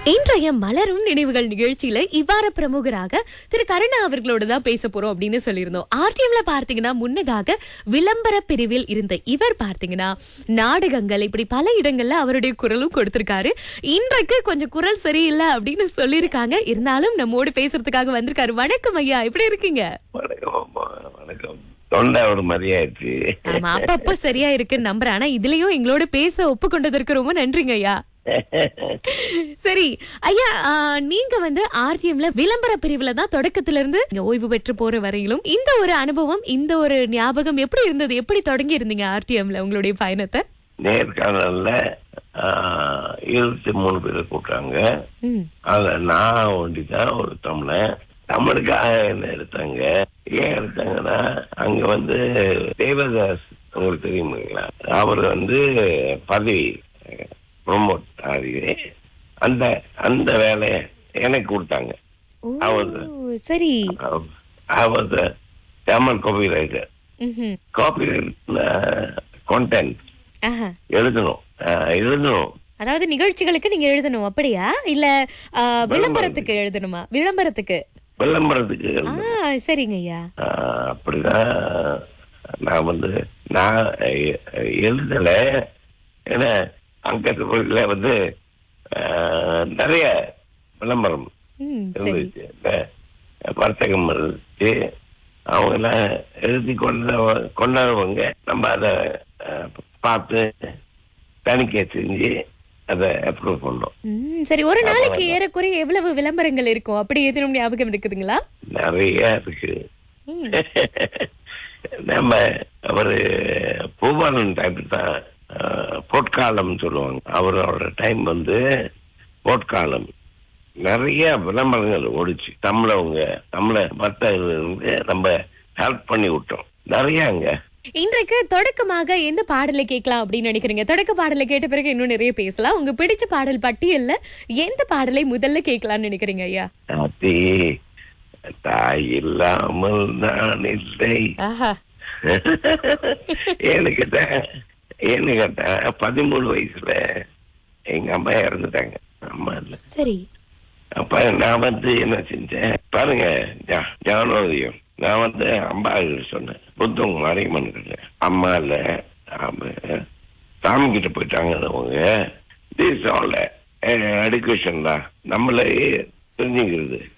இன்றைய மலரும் நினைவுகள் நிகழ்ச்சியில இவ்வாறு பிரமுகராக திரு கருணா அவர்களோட தான் பேச போறோம் அப்படின்னு சொல்லியிருந்தோம் ஆர்டிஎம்ல பார்த்தீங்கன்னா முன்னதாக விளம்பர பிரிவில் இருந்த இவர் பார்த்தீங்கன்னா நாடகங்கள் இப்படி பல இடங்கள்ல அவருடைய குரலும் கொடுத்திருக்காரு இன்றைக்கு கொஞ்சம் குரல் சரியில்லை அப்படின்னு சொல்லியிருக்காங்க இருந்தாலும் நம்மோடு பேசுறதுக்காக வந்திருக்காரு வணக்கம் ஐயா எப்படி இருக்கீங்க வணக்கம் அம்மா வணக்கம் தொண்டை ஒரு மாதிரியாயிடுச்சு ஆமா அப்பப்போ சரியா இருக்குன்னு நம்புறேன் ஆனா இதுலயும் எங்களோட பேச ஒப்புக்கொண்டதற்கு ரொம்ப நன்றிங்க ஐயா சரி ஐயா ஆ, நீங்க வந்து ஆர்டிஎம்ல விளம்பர பிரிவுல தான் தொடக்கத்துல இருந்து இங்க ஓய்வு பெற்று போற வரையிலும் இந்த ஒரு அனுபவம் இந்த ஒரு ஞாபகம் எப்படி இருந்தது எப்படி தொடங்கி இருந்தீங்க ஆர்டிஎம்ல உங்களுடைய பயணத்தை நேர்காணல்ல ஆஹ், இருபத்தி மூணு பேரை கூப்பிட்டாங்க ம் அதுல நான் ஒண்டிதான் ஒரு தமிழன் தமிழுக்காக என்ன எடுத்தாங்க ஏன் எடுத்தாங்கன்னா அங்க வந்து தேவதாஸ் உங்களுக்கு தெரியுங்களா அவர் வந்து பதவி ப்ரொமோட் ஆகி அந்த அந்த வேலையை எனக்கு கொடுத்தாங்க ஓ அவரு. சரி அவர் தமிழ் காப்பி ரைட்டர் ம்ஹும். காப்பி கான்டென்ட் ஆஹா எழுதணும் ஆஹ் எழுதணும் அதாவது நிகழ்ச்சிகளுக்கு நீங்க எழுதணும் அப்படியா இல்ல ஆ, விளம்பரத்துக்கு எழுதணுமா விளம்பரத்துக்கு விளம்பரத்துக்கு ஆ எழுதணும் சரிங்க ஐயா ஆஹ் அப்படிதான் நான் வந்து நான் எ- எழுதல ஏன்னா அங்க தொழில வந்து ஆஹ், நிறைய விளம்பரம் ம் சரி இருந்துச்சு இந்த வர்த்தகம் இருந்துச்சு அவங்கெல்லாம் எழுதி கொண்ட கொண்டாடுவாங்க நம்ம அதை அஹ், பார்த்து தணிக்கை செஞ்சு அதை அப்ரூவ் பண்ணோம் ம் சரி ஒரு நாளைக்கு ஏறக்குறைய எவ்வளவு விளம்பரங்கள் இருக்கும் அப்படி எதுவும் ஞாபகம் இருக்குதுங்களா நிறைய இருக்கு ம். நம்ம அவரு பூபாலன் டைப் தான் அஹ், பொற்காலம் சொல்லுவாங்க அவரோட டைம் வந்து பொற்காலம் நிறைய விளம்பரங்கள் ஓடிச்சு தமிழவங்க தமிழ வர்த்தகர்களுக்கு நம்ம ஹெல்ப் பண்ணி விட்டோம் நிறையங்க இன்றைக்கு தொடக்கமாக எந்த பாடலை கேட்கலாம் அப்படின்னு நினைக்கிறீங்க தொடக்க பாடலை கேட்ட பிறகு இன்னும் நிறைய பேசலாம் உங்க பிடிச்ச பாடல் பட்டியல்ல எந்த பாடலை முதல்ல கேட்கலாம்னு நினைக்கிறீங்க ஐயா தாத்தி தாய் இல்லாமல் நான் இல்லை ஆஹா ஏன்னு கேட்டா ஏன்னு கேட்டா பதிமூணு வயசுல எங்க அம்மா இறந்துட்டாங்க அம்மா இல்ல சரி அப்ப நான் வந்து என்ன செஞ்சேன் பாருங்க ஞா- ஞானோதயம் நான் வந்து அம்மா சொன்னேன் புத்தவங்க மாரியம்மன் கிட்ட அம்மா இல்ல ஆமா சாமி கிட்ட போயிட்டாங்க அவங்க திஸ் ஆல் எடுக்கேஷன் தான் நம்மளே தெரிஞ்சுக்கிறது